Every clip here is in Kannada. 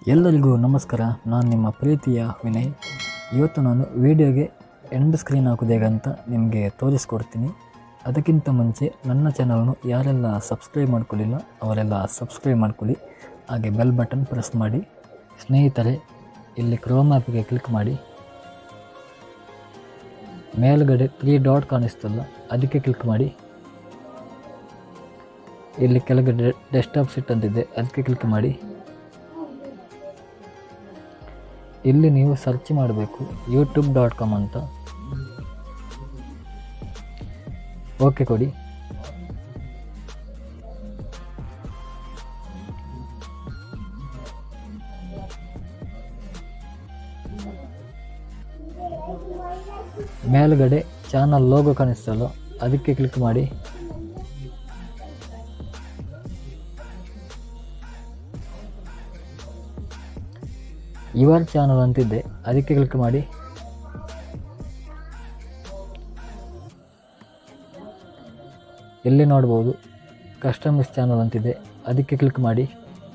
ಎಲ್ಲರಿಗೂ ನಮಸ್ಕಾರ ನಾನು ನಿಮ್ಮ ಪ್ರೀತಿಯ ವಿನಯ್ ಇವತ್ತು ನಾನು ವಿಡಿಯೋಗೆ ಎಂಡ್ ಸ್ಕ್ರೀನ್ ಹಾಕೋದು ಹೇಗಂತ ನಿಮಗೆ ತೋರಿಸ್ಕೊಡ್ತೀನಿ ಅದಕ್ಕಿಂತ ಮುಂಚೆ ನನ್ನ ಚಾನಲ್ನು ಯಾರೆಲ್ಲ ಸಬ್ಸ್ಕ್ರೈಬ್ ಮಾಡ್ಕೊಳ್ಳಿಲ್ಲ ಅವರೆಲ್ಲ ಸಬ್ಸ್ಕ್ರೈಬ್ ಮಾಡ್ಕೊಳ್ಳಿ ಹಾಗೆ ಬೆಲ್ ಬಟನ್ ಪ್ರೆಸ್ ಮಾಡಿ ಸ್ನೇಹಿತರೆ ಇಲ್ಲಿ ಕ್ರೋಮ್ ಆ್ಯಪ್ಗೆ ಕ್ಲಿಕ್ ಮಾಡಿ ಮೇಲ್ಗಡೆ ತ್ರೀ ಡಾಟ್ ಕಾಣಿಸ್ತಲ್ಲ ಅದಕ್ಕೆ ಕ್ಲಿಕ್ ಮಾಡಿ ಇಲ್ಲಿ ಕೆಳಗಡೆ ಡೆಸ್ಕ್ಟಾಪ್ ಸಿಟ್ ಅಂತಿದೆ ಅದಕ್ಕೆ ಕ್ಲಿಕ್ ಮಾಡಿ ಇಲ್ಲಿ ನೀವು ಸರ್ಚ್ ಮಾಡಬೇಕು ಯೂಟ್ಯೂಬ್ ಡಾಟ್ ಕಾಮ್ ಅಂತ ಓಕೆ ಕೊಡಿ ಮೇಲ್ಗಡೆ ಚಾನಲ್ ಲೋಗೋ ಕಾಣಿಸ್ತಲ್ಲ ಅದಕ್ಕೆ ಕ್ಲಿಕ್ ಮಾಡಿ ಯುವರ್ ಚಾನಲ್ ಅಂತಿದೆ ಅದಕ್ಕೆ ಕ್ಲಿಕ್ ಮಾಡಿ ಇಲ್ಲಿ ನೋಡ್ಬೋದು ಕಸ್ಟಮೈಸ್ ಚಾನಲ್ ಅಂತಿದೆ ಅದಕ್ಕೆ ಕ್ಲಿಕ್ ಮಾಡಿ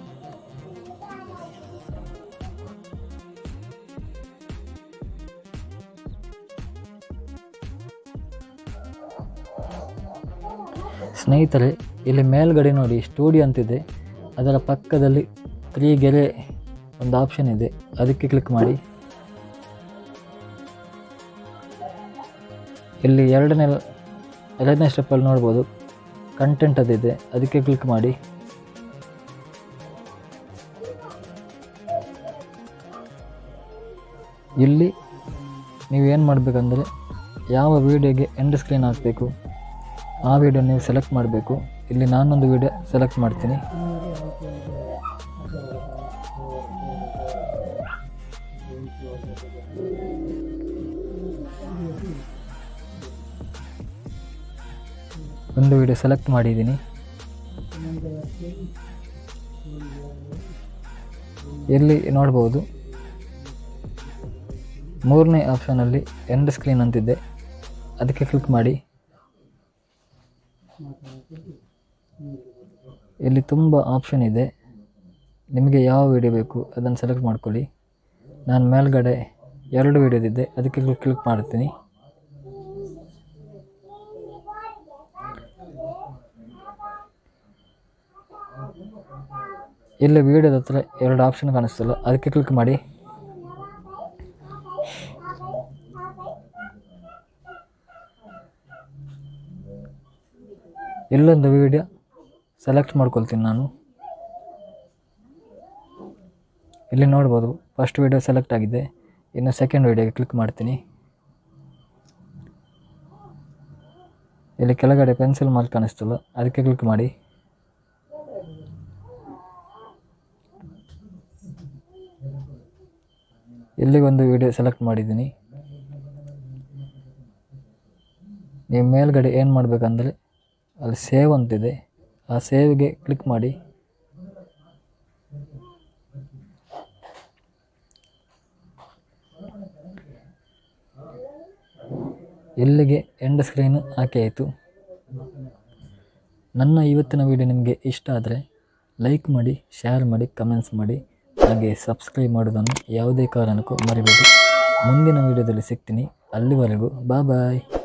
ಸ್ನೇಹಿತರೆ ಇಲ್ಲಿ ಮೇಲ್ಗಡೆ ನೋಡಿ ಸ್ಟೂಡಿಯೋ ಅಂತಿದೆ ಅದರ ಪಕ್ಕದಲ್ಲಿ ತ್ರೀ ಗೆರೆ ಒಂದು ಆಪ್ಷನ್ ಇದೆ ಅದಕ್ಕೆ ಕ್ಲಿಕ್ ಮಾಡಿ ಇಲ್ಲಿ ಎರಡನೇ ಎರಡನೇ ಸ್ಟೆಪ್ಪಲ್ಲಿ ನೋಡ್ಬೋದು ಕಂಟೆಂಟ್ ಅದಿದೆ ಅದಕ್ಕೆ ಕ್ಲಿಕ್ ಮಾಡಿ ಇಲ್ಲಿ ನೀವೇನು ಮಾಡಬೇಕಂದ್ರೆ ಯಾವ ವಿಡಿಯೋಗೆ ಎಂಡ್ ಸ್ಕ್ರೀನ್ ಹಾಕಬೇಕು ಆ ವಿಡಿಯೋ ನೀವು ಸೆಲೆಕ್ಟ್ ಮಾಡಬೇಕು ಇಲ್ಲಿ ನಾನೊಂದು ವಿಡಿಯೋ ಸೆಲೆಕ್ಟ್ ಮಾಡ್ತೀನಿ ಒಂದು ವಿಡಿಯೋ ಸೆಲೆಕ್ಟ್ ಮಾಡಿದ್ದೀನಿ ಇಲ್ಲಿ ನೋಡ್ಬೋದು ಮೂರನೇ ಆಪ್ಷನಲ್ಲಿ ಎಂಡ್ ಸ್ಕ್ರೀನ್ ಅಂತಿದೆ ಅದಕ್ಕೆ ಕ್ಲಿಕ್ ಮಾಡಿ ಇಲ್ಲಿ ತುಂಬ ಆಪ್ಷನ್ ಇದೆ ನಿಮಗೆ ಯಾವ ವಿಡಿಯೋ ಬೇಕು ಅದನ್ನು ಸೆಲೆಕ್ಟ್ ಮಾಡ್ಕೊಳ್ಳಿ ನಾನು ಮೇಲ್ಗಡೆ ಎರಡು ವಿಡಿಯೋದಿದ್ದೆ ಅದಕ್ಕೆ ಕ್ಲಿಕ್ ಮಾಡ್ತೀನಿ ಇಲ್ಲಿ ವಿಡಿಯೋದ ಹತ್ರ ಎರಡು ಆಪ್ಷನ್ ಕಾಣಿಸ್ತಲ್ಲ ಅದಕ್ಕೆ ಕ್ಲಿಕ್ ಮಾಡಿ ಇಲ್ಲೊಂದು ವಿಡಿಯೋ ಸೆಲೆಕ್ಟ್ ಮಾಡ್ಕೊಳ್ತೀನಿ ನಾನು ಇಲ್ಲಿ ನೋಡ್ಬೋದು ಫಸ್ಟ್ ವಿಡಿಯೋ ಸೆಲೆಕ್ಟ್ ಆಗಿದೆ ಇನ್ನು ಸೆಕೆಂಡ್ ವಿಡಿಯೋಗೆ ಕ್ಲಿಕ್ ಮಾಡ್ತೀನಿ ಇಲ್ಲಿ ಕೆಳಗಡೆ ಪೆನ್ಸಿಲ್ ಮಾರ್ಕ್ ಕಾಣಿಸ್ತಲ್ಲ ಅದಕ್ಕೆ ಕ್ಲಿಕ್ ಮಾಡಿ ಇಲ್ಲಿಗೊಂದು ವಿಡಿಯೋ ಸೆಲೆಕ್ಟ್ ಮಾಡಿದ್ದೀನಿ ನೀವು ಮೇಲ್ಗಡೆ ಏನು ಮಾಡಬೇಕಂದ್ರೆ ಅಲ್ಲಿ ಸೇವ್ ಅಂತಿದೆ ಆ ಸೇವ್ಗೆ ಕ್ಲಿಕ್ ಮಾಡಿ ಇಲ್ಲಿಗೆ ಎಂಡ್ ಸ್ಕ್ರೀನ್ ಹಾಕಿ ಆಯಿತು ನನ್ನ ಇವತ್ತಿನ ವಿಡಿಯೋ ನಿಮಗೆ ಇಷ್ಟ ಆದರೆ ಲೈಕ್ ಮಾಡಿ ಶೇರ್ ಮಾಡಿ ಕಮೆಂಟ್ಸ್ ಮಾಡಿ ಹಾಗೆ ಸಬ್ಸ್ಕ್ರೈಬ್ ಮಾಡೋದನ್ನು ಯಾವುದೇ ಕಾರಣಕ್ಕೂ ಮರಿಬೇಡಿ ಮುಂದಿನ ವಿಡಿಯೋದಲ್ಲಿ ಸಿಗ್ತೀನಿ ಅಲ್ಲಿವರೆಗೂ ಬಾ ಬಾಯ್